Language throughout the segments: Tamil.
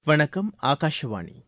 வணக்கம் ஆகாஷவாணி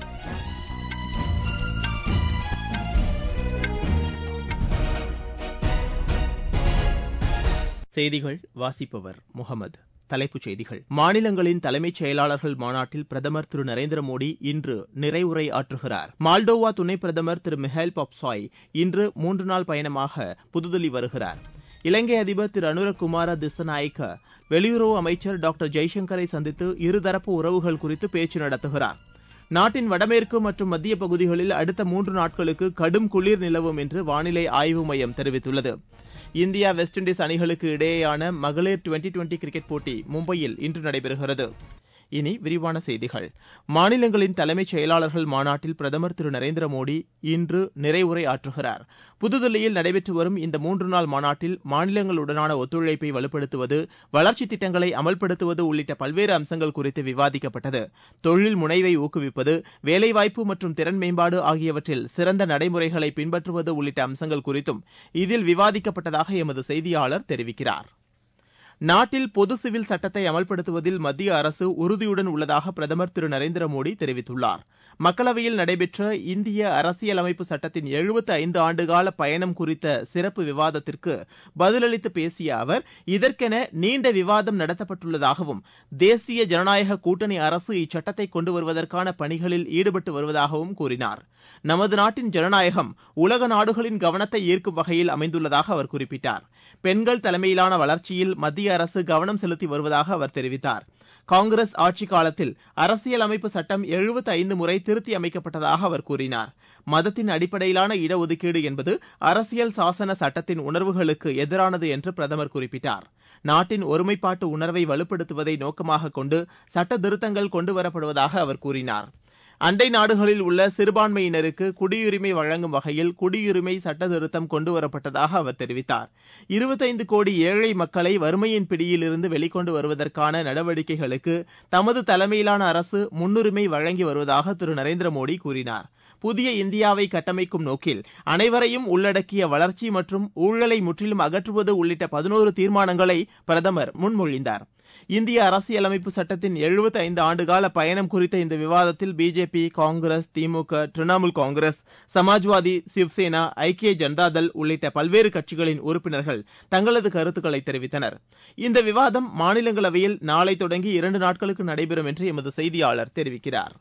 செய்திகள் வாசிப்பவர் முகமது தலைப்புச் செய்திகள் மாநிலங்களின் தலைமைச் செயலாளர்கள் மாநாட்டில் பிரதமர் திரு நரேந்திர மோடி இன்று நிறைவுரை ஆற்றுகிறார் மால்டோவா துணைப் பிரதமர் திரு மிஹைல் பாப்சாய் இன்று மூன்று நாள் பயணமாக புதுதில்லி வருகிறார் இலங்கை அதிபர் திரு அனுரகுமார திசநாயக்க வெளியுறவு அமைச்சர் டாக்டர் ஜெய்சங்கரை சந்தித்து இருதரப்பு உறவுகள் குறித்து பேச்சு நடத்துகிறார் நாட்டின் வடமேற்கு மற்றும் மத்திய பகுதிகளில் அடுத்த மூன்று நாட்களுக்கு கடும் குளிர் நிலவும் என்று வானிலை ஆய்வு மையம் தெரிவித்துள்ளது இந்தியா வெஸ்ட் இண்டீஸ் அணிகளுக்கு இடையேயான மகளிர் டுவெண்டி டுவெண்டி கிரிக்கெட் போட்டி மும்பையில் இன்று நடைபெறுகிறது இனி விரிவான செய்திகள் மாநிலங்களின் தலைமைச் செயலாளர்கள் மாநாட்டில் பிரதமர் திரு நரேந்திர மோடி இன்று நிறைவுரை ஆற்றுகிறார் புதுதில்லியில் நடைபெற்று வரும் இந்த மூன்று நாள் மாநாட்டில் மாநிலங்களுடனான ஒத்துழைப்பை வலுப்படுத்துவது வளர்ச்சித் திட்டங்களை அமல்படுத்துவது உள்ளிட்ட பல்வேறு அம்சங்கள் குறித்து விவாதிக்கப்பட்டது தொழில் முனைவை ஊக்குவிப்பது வேலைவாய்ப்பு மற்றும் திறன் மேம்பாடு ஆகியவற்றில் சிறந்த நடைமுறைகளை பின்பற்றுவது உள்ளிட்ட அம்சங்கள் குறித்தும் இதில் விவாதிக்கப்பட்டதாக எமது செய்தியாளர் தெரிவிக்கிறார் நாட்டில் பொது சிவில் சட்டத்தை அமல்படுத்துவதில் மத்திய அரசு உறுதியுடன் உள்ளதாக பிரதமர் திரு நரேந்திர மோடி தெரிவித்துள்ளார் மக்களவையில் நடைபெற்ற இந்திய அரசியலமைப்பு சட்டத்தின் எழுபத்து ஐந்து ஆண்டுகால பயணம் குறித்த சிறப்பு விவாதத்திற்கு பதிலளித்து பேசிய அவர் இதற்கென நீண்ட விவாதம் நடத்தப்பட்டுள்ளதாகவும் தேசிய ஜனநாயக கூட்டணி அரசு இச்சட்டத்தை கொண்டு வருவதற்கான பணிகளில் ஈடுபட்டு வருவதாகவும் கூறினார் நமது நாட்டின் ஜனநாயகம் உலக நாடுகளின் கவனத்தை ஈர்க்கும் வகையில் அமைந்துள்ளதாக அவர் குறிப்பிட்டார் பெண்கள் தலைமையிலான வளர்ச்சியில் மத்திய அரசு கவனம் செலுத்தி வருவதாக அவர் தெரிவித்தார் காங்கிரஸ் ஆட்சிக் காலத்தில் அரசியலமைப்பு சட்டம் எழுபத்து ஐந்து முறை திருத்தி அமைக்கப்பட்டதாக அவர் கூறினார் மதத்தின் அடிப்படையிலான இடஒதுக்கீடு என்பது அரசியல் சாசன சட்டத்தின் உணர்வுகளுக்கு எதிரானது என்று பிரதமர் குறிப்பிட்டார் நாட்டின் ஒருமைப்பாட்டு உணர்வை வலுப்படுத்துவதை நோக்கமாக கொண்டு சட்ட திருத்தங்கள் கொண்டுவரப்படுவதாக அவர் கூறினார் அண்டை நாடுகளில் உள்ள சிறுபான்மையினருக்கு குடியுரிமை வழங்கும் வகையில் குடியுரிமை சட்ட திருத்தம் கொண்டுவரப்பட்டதாக அவர் தெரிவித்தார் இருபத்தைந்து கோடி ஏழை மக்களை வறுமையின் பிடியிலிருந்து வெளிக்கொண்டு வருவதற்கான நடவடிக்கைகளுக்கு தமது தலைமையிலான அரசு முன்னுரிமை வழங்கி வருவதாக திரு நரேந்திர மோடி கூறினார் புதிய இந்தியாவை கட்டமைக்கும் நோக்கில் அனைவரையும் உள்ளடக்கிய வளர்ச்சி மற்றும் ஊழலை முற்றிலும் அகற்றுவது உள்ளிட்ட பதினோரு தீர்மானங்களை பிரதமர் முன்மொழிந்தார் இந்திய அரசியலமைப்பு சட்டத்தின் எழுபத்து ஐந்து ஆண்டுகால பயணம் குறித்த இந்த விவாதத்தில் BJP Congress DMK Trinamool Congress Samajwadi Shiv Sena ஐக்கிய ஜனதாதள் உள்ளிட்ட பல்வேறு கட்சிகளின் உறுப்பினர்கள் தங்களது கருத்துக்களை தெரிவித்தனர் இந்த விவாதம் மாநிலங்களவையில் நாளை தொடங்கி இரண்டு நாட்களுக்கு நடைபெறும் என்று எமது செய்தியாளர் தெரிவிக்கிறார்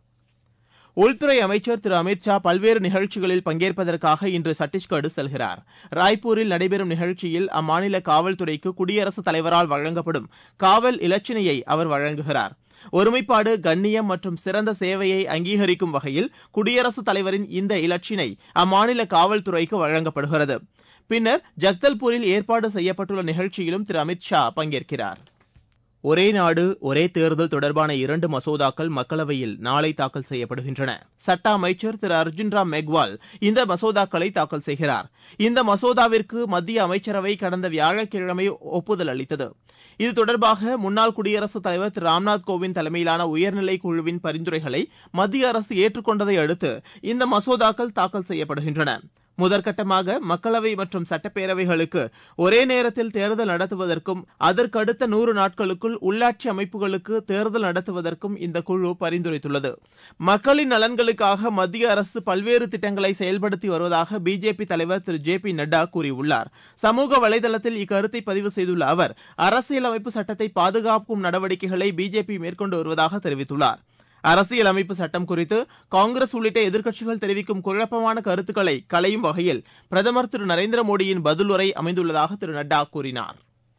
உள்துறை அமைச்சர் திரு அமித் ஷா பல்வேறு நிகழ்ச்சிகளில் பங்கேற்பதற்காக இன்று சத்தீஸ்கர் செல்கிறார் ராய்ப்பூரில் நடைபெறும் நிகழ்ச்சியில் அம்மாநில காவல்துறைக்கு குடியரசுத் தலைவரால் வழங்கப்படும் காவல் இலச்சினையை அவர் வழங்குகிறார் ஒருமைப்பாடு கண்ணியம் மற்றும் சிறந்த சேவையை அங்கீகரிக்கும் வகையில் குடியரசுத் தலைவரின் இந்த இலச்சினை அம்மாநில காவல்துறைக்கு வழங்கப்படுகிறது பின்னர் ஜக்தல்பூரில் ஏற்பாடு செய்யப்பட்டுள்ள நிகழ்ச்சியிலும் திரு அமித் ஷா பங்கேற்கிறார் ஒரே நாடு ஒரே தேர்தல் தொடர்பான இரண்டு மசோதாக்கள் மக்களவையில் நாளை தாக்கல் செய்யப்படுகின்றன சட்ட அமைச்சர் திரு அர்ஜுன் ராம் மெக்வால் இந்த மசோதாக்களை தாக்கல் செய்கிறார் இந்த மசோதாவிற்கு மத்திய அமைச்சரவை கடந்த வியாழக்கிழமை ஒப்புதல் அளித்தது இது தொடர்பாக முன்னாள் குடியரசுத் தலைவர் திரு ராம்நாத் கோவிந்த் தலைமையிலான உயர்நிலை குழுவின் பரிந்துரைகளை மத்திய அரசு ஏற்றுக்கொண்டதை அடுத்து இந்த மசோதாக்கள் தாக்கல் செய்யப்படுகின்றன முதற்கட்டமாக மக்களவை மற்றும் சட்டப்பேரவைகளுக்கு ஒரே நேரத்தில் தேர்தல் நடத்துவதற்கும் அதற்கடுத்த நூறு நாட்களுக்குள் உள்ளாட்சி அமைப்புகளுக்கு தேர்தல் நடத்துவதற்கும் இந்த குழு பரிந்துரைத்துள்ளது மக்களின் நலன்களுக்காக மத்திய அரசு பல்வேறு திட்டங்களை செயல்படுத்தி வருவதாக பிஜேபி தலைவர் திரு ஜே பி நட்டா கூறியுள்ளார் சமூக வலைதளத்தில் இக்கருத்தை பதிவு செய்துள்ள அவர் அரசியலமைப்பு சட்டத்தை பாதுகாக்கும் நடவடிக்கைகளை பிஜேபி மேற்கொண்டு வருவதாக தெரிவித்துள்ளார் அரசியலமைப்பு சட்டம் குறித்து காங்கிரஸ் உள்ளிட்ட எதிர்க்கட்சிகள் தெரிவிக்கும் குழப்பமான கருத்துக்களை களையும் வகையில் பிரதமர் திரு நரேந்திர மோடியின் பதிலுரை அமைந்துள்ளதாக திரு நட்டா கூறினார்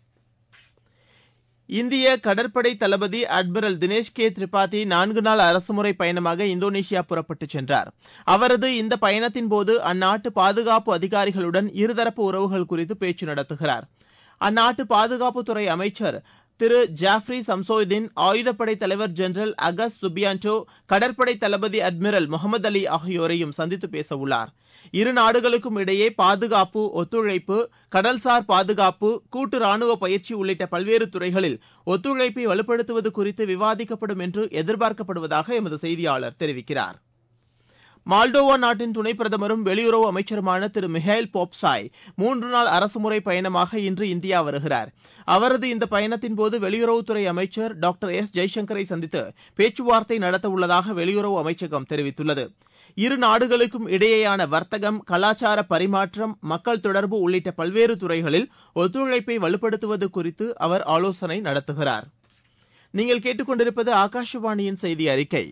இந்திய கடற்படை தளபதி அட்மிரல் தினேஷ் கே திரிபாதி நான்கு நாள் அரசுமுறை பயணமாக இந்தோனேஷியா புறப்பட்டுச் சென்றார் அவரது இந்த பயணத்தின்போது அந்நாட்டு பாதுகாப்பு அதிகாரிகளுடன் இருதரப்பு உறவுகள் குறித்து பேச்சு நடத்துகிறார் அந்நாட்டு பாதுகாப்புத்துறை அமைச்சர் திரு ஜாஃப்ரி சம்சோய்தீன் ஆயுதப்படை தலைவர் ஜெனரல் அகஸ் சுபியான்டோ கடற்படை தளபதி அட்மிரல் முகமது அலி ஆகியோரையும் சந்தித்து பேச உள்ளார் இரு நாடுகளுக்கும் இடையே பாதுகாப்பு ஒத்துழைப்பு கடல்சார் பாதுகாப்பு கூட்டு ராணுவ பயிற்சி உள்ளிட்ட பல்வேறு துறைகளில் ஒத்துழைப்பை வலுப்படுத்துவது குறித்து விவாதிக்கப்படும் என்று எதிர்பார்க்கப்படுவதாக எமது செய்தியாளர் தெரிவிக்கிறார் மால்டோவா நாட்டின் துணை பிரதமரும் வெளியுறவு அமைச்சருமான திரு மிஹேல் போப்சாய் மூன்று நாள் அரசுமுறை பயணமாக இன்று இந்தியா வருகிறார் அவரது இந்த பயணத்தின்போது வெளியுறவுத்துறை அமைச்சர் டாக்டர் எஸ் ஜெய்சங்கரை சந்தித்து பேச்சுவார்த்தை நடத்த உள்ளதாக வெளியுறவு அமைச்சகம் தெரிவித்துள்ளது இரு நாடுகளுக்கும் இடையேயான வர்த்தகம் கலாச்சார பரிமாற்றம் மக்கள் தொடர்பு உள்ளிட்ட பல்வேறு துறைகளில் ஒத்துழைப்பை வலுப்படுத்துவது குறித்து அவர் ஆலோசனை நடத்துகிறார் நீங்கள் கேட்டுக்கொண்டிருப்பது ஆகாஷவாணியின் செய்தி அறிக்கை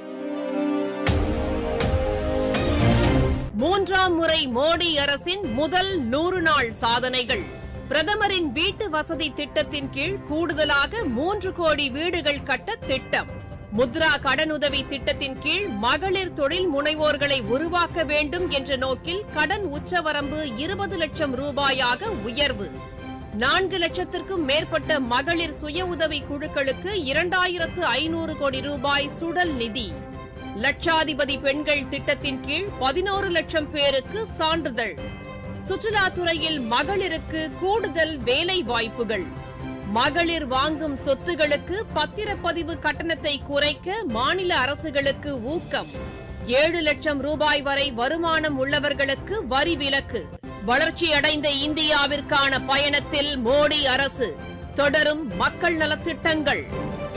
மூன்றாம் முறை மோடி அரசின் முதல் நூறு நாள் சாதனைகள் பிரதமரின் வீட்டு வசதி திட்டத்தின் கீழ் கூடுதலாக மூன்று கோடி வீடுகள் கட்ட திட்டம் முத்ரா கடனுதவி திட்டத்தின் கீழ் மகளிர் தொழில் முனைவோர்களை உருவாக்க வேண்டும் என்ற நோக்கில் கடன் உச்சவரம்பு இருபது லட்சம் ரூபாயாக உயர்வு நான்கு லட்சத்திற்கும் மேற்பட்ட மகளிர் சுய உதவி குழுக்களுக்கு இரண்டாயிரத்து ஐநூறு கோடி ரூபாய் சுடல் நிதி லட்சாதிபதி பெண்கள் திட்டத்தின் கீழ் பதினோரு லட்சம் பேருக்கு சான்றிதழ் சுற்றுலாத்துறையில் மகளிருக்கு கூடுதல் வேலை வாய்ப்புகள் மகளிர் வாங்கும் சொத்துகளுக்கு பத்திரப்பதிவு கட்டணத்தை குறைக்க மாநில அரசுகளுக்கு ஊக்கம் ஏழு லட்சம் ரூபாய் வரை வருமானம் உள்ளவர்களுக்கு வரி விலக்கு வளர்ச்சியடைந்த இந்தியாவிற்கான பயணத்தில் மோடி அரசு தொடரும் மக்கள் நலத்திட்டங்கள்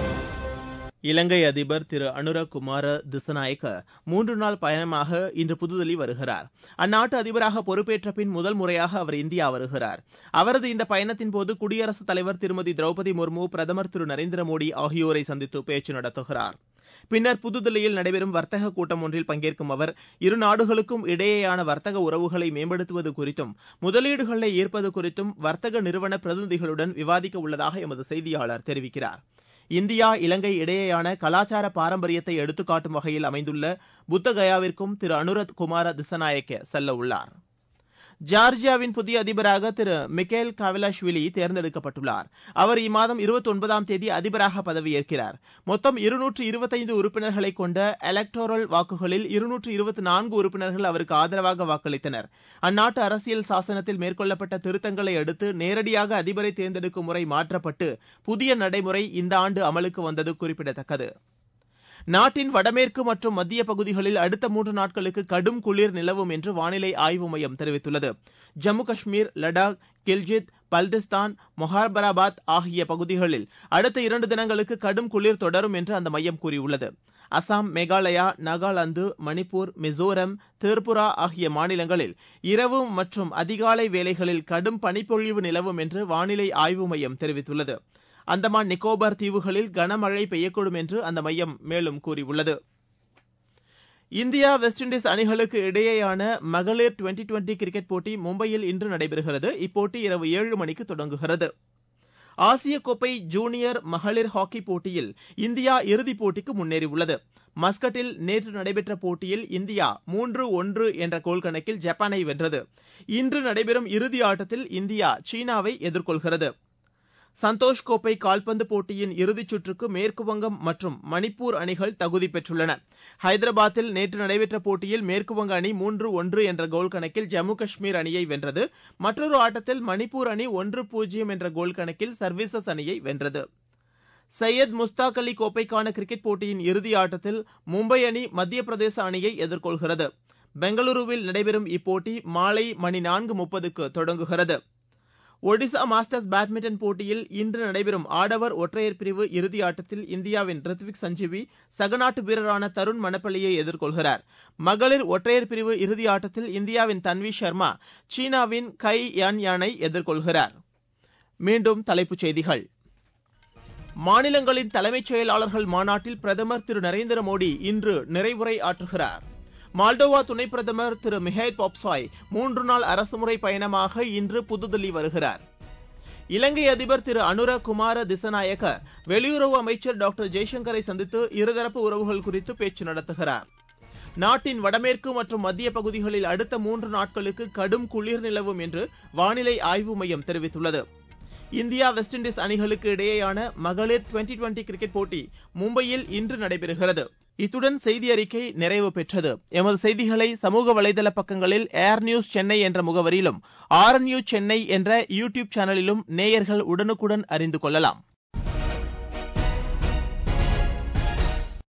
இலங்கை அதிபர் திரு அனுரகுமார திசநாயக்க மூன்று நாள் பயணமாக இன்று புதுதில்லி வருகிறார் அந்நாட்டு அதிபராக பொறுப்பேற்ற பின் முதல் முறையாக அவர் இந்தியா வருகிறார் அவரது இந்த பயணத்தின் போது குடியரசுத் தலைவர் திருமதி திரௌபதி முர்மு பிரதமர் திரு நரேந்திர மோடி ஆகியோரை சந்தித்து பேச்சு நடத்துகிறார் பின்னர் புதுதில்லியில் நடைபெறும் வர்த்தக கூட்டம் ஒன்றில் பங்கேற்கும் அவர் இரு நாடுகளுக்கும் இடையேயான வர்த்தக உறவுகளை மேம்படுத்துவது குறித்தும் முதலீடுகளை ஈர்ப்பது குறித்தும் வர்த்தக நிறுவன பிரதிநிதிகளுடன் விவாதிக்க உள்ளதாக எமது செய்தியாளர் தெரிவிக்கிறார் இந்தியா இலங்கை இடையேயான கலாச்சார பாரம்பரியத்தை எடுத்துக்காட்டும் வகையில் அமைந்துள்ள புத்தகயாவிற்கும் திரு அனுரத் குமார திசநாயக்க செல்ல உள்ளார் ஜார்ஜியாவின் புதிய அதிபராக திரு மிக்கேல் காவிலாஷ்விலி தேர்ந்தெடுக்கப்பட்டுள்ளார் அவர் இம்மாதம் இருபத்தி ஒன்பதாம் தேதி அதிபராக பதவியேற்கிறார் மொத்தம் இருநூற்று இருபத்தைந்து உறுப்பினர்களை கொண்ட எலக்டோரல் வாக்குகளில் இருநூற்று இருபத்தி நான்கு உறுப்பினர்கள் அவருக்கு ஆதரவாக வாக்களித்தனர் அந்நாட்டு அரசியல் சாசனத்தில் மேற்கொள்ளப்பட்ட திருத்தங்களை அடுத்து நேரடியாக அதிபரை தேர்ந்தெடுக்கும் முறை மாற்றப்பட்டு புதிய நடைமுறை இந்த ஆண்டு அமலுக்கு வந்தது குறிப்பிடத்தக்கது நாட்டின் வடமேற்கு மற்றும் மத்திய பகுதிகளில் அடுத்த மூன்று நாட்களுக்கு கடும் குளிர் நிலவும் என்று வானிலை ஆய்வு மையம் தெரிவித்துள்ளது ஜம்மு காஷ்மீர் லடாக் கில்ஜித் பல்டிஸ்தான் மொஹாபராபாத் ஆகிய பகுதிகளில் அடுத்த இரண்டு தினங்களுக்கு கடும் குளிர் தொடரும் என்று அந்த மையம் கூறியுள்ளது அசாம் மேகாலயா நாகாலாந்து மணிப்பூர் மிசோரம் திரிபுரா ஆகிய மாநிலங்களில் இரவு மற்றும் அதிகாலை வேளைகளில் கடும் பனிப்பொழிவு நிலவும் என்று வானிலை ஆய்வு மையம் தெரிவித்துள்ளது அந்தமான் நிக்கோபார் தீவுகளில் கனமழை பெய்யக்கூடும் என்று அந்த மையம் மேலும் கூறியுள்ளது இந்தியா வெஸ்ட் இண்டீஸ் அணிகளுக்கு இடையேயான மகளிர் டுவெண்டி டுவெண்டி கிரிக்கெட் போட்டி மும்பையில் இன்று நடைபெறுகிறது இப்போட்டி இரவு ஏழு மணிக்கு தொடங்குகிறது ஆசிய கோப்பை ஜூனியர் மகளிர் ஹாக்கி போட்டியில் இந்தியா இறுதிப் போட்டிக்கு முன்னேறியுள்ளது மஸ்கட்டில் நேற்று நடைபெற்ற போட்டியில் இந்தியா மூன்று ஒன்று என்ற கோல் கணக்கில் ஜப்பானை வென்றது இன்று நடைபெறும் இறுதி ஆட்டத்தில் இந்தியா சீனாவை எதிர்கொள்கிறது சந்தோஷ் கோப்பை கால்பந்து போட்டியின் இறுதிச் சுற்றுக்கு மேற்குவங்கம் மற்றும் மணிப்பூர் அணிகள் தகுதி பெற்றுள்ளன ஹைதராபாத்தில் நேற்று நடைபெற்ற போட்டியில் மேற்குவங்க அணி மூன்று ஒன்று என்ற கோல் கணக்கில் ஜம்மு காஷ்மீர் அணியை வென்றது மற்றொரு ஆட்டத்தில் மணிப்பூர் அணி ஒன்று பூஜ்ஜியம் என்ற கோல் கணக்கில் சர்வீசஸ் அணியை வென்றது சையத் முஸ்தாக் அலி கோப்பைக்கான கிரிக்கெட் போட்டியின் இறுதி ஆட்டத்தில் மும்பை அணி மத்திய பிரதேச அணியை எதிர்கொள்கிறது பெங்களூருவில் நடைபெறும் இப்போட்டி மாலை மணி நான்கு முப்பதுக்கு தொடங்குகிறது ஒடிசா மாஸ்டர்ஸ் பேட்மிண்டன் போட்டியில் இன்று நடைபெறும் ஆடவர் ஒற்றையர் பிரிவு இறுதி ஆட்டத்தில் இந்தியாவின் ரித்விக் சஞ்சீவி சகநாட்டு வீரரான தருண் மணப்பள்ளியை எதிர்கொள்கிறார் மகளிர் ஒற்றையர் பிரிவு இறுதி ஆட்டத்தில் இந்தியாவின் தன்வி சர்மா சீனாவின் கை யான் யானை எதிர்கொள்கிறார் மீண்டும் தலைப்புச் செய்திகள் மாநிலங்களின் தலைமைச் செயலாளர்கள் மாநாட்டில் பிரதமர் திரு நரேந்திர மோடி இன்று நிறைவுரை ஆற்றுகிறார் மால்டோவா துணை பிரதமர் திரு மிஹைல் பாப்சாய் மூன்று நாள் அரசுமுறை பயணமாக இன்று புதுதில்லி வருகிறார் இலங்கை அதிபர் திரு அனுர குமார திசநாயக்க வெளியுறவு அமைச்சர் டாக்டர் ஜெய்சங்கரை சந்தித்து இருதரப்பு உறவுகள் குறித்து பேச்சு நடத்துகிறார் நாட்டின் வடமேற்கு மற்றும் மத்திய பகுதிகளில் அடுத்த மூன்று நாட்களுக்கு கடும் குளிர் நிலவும் என்று வானிலை ஆய்வு மையம் தெரிவித்துள்ளது இந்தியா வெஸ்ட் இண்டீஸ் அணிகளுக்கு இடையேயான மகளிர் டுவெண்டி டுவெண்டி கிரிக்கெட் போட்டி மும்பையில் இன்று நடைபெறுகிறது இத்துடன் செய்தி அறிக்கை நிறைவு பெற்றது எமது செய்திகளை சமூக வலைதள பக்கங்களில் ஏர் நியூஸ் சென்னை என்ற முகவரியிலும் ஆர் நியூஸ் சென்னை என்ற யூ டியூப் சேனலிலும் நேயர்கள் உடனுக்குடன் அறிந்து கொள்ளலாம்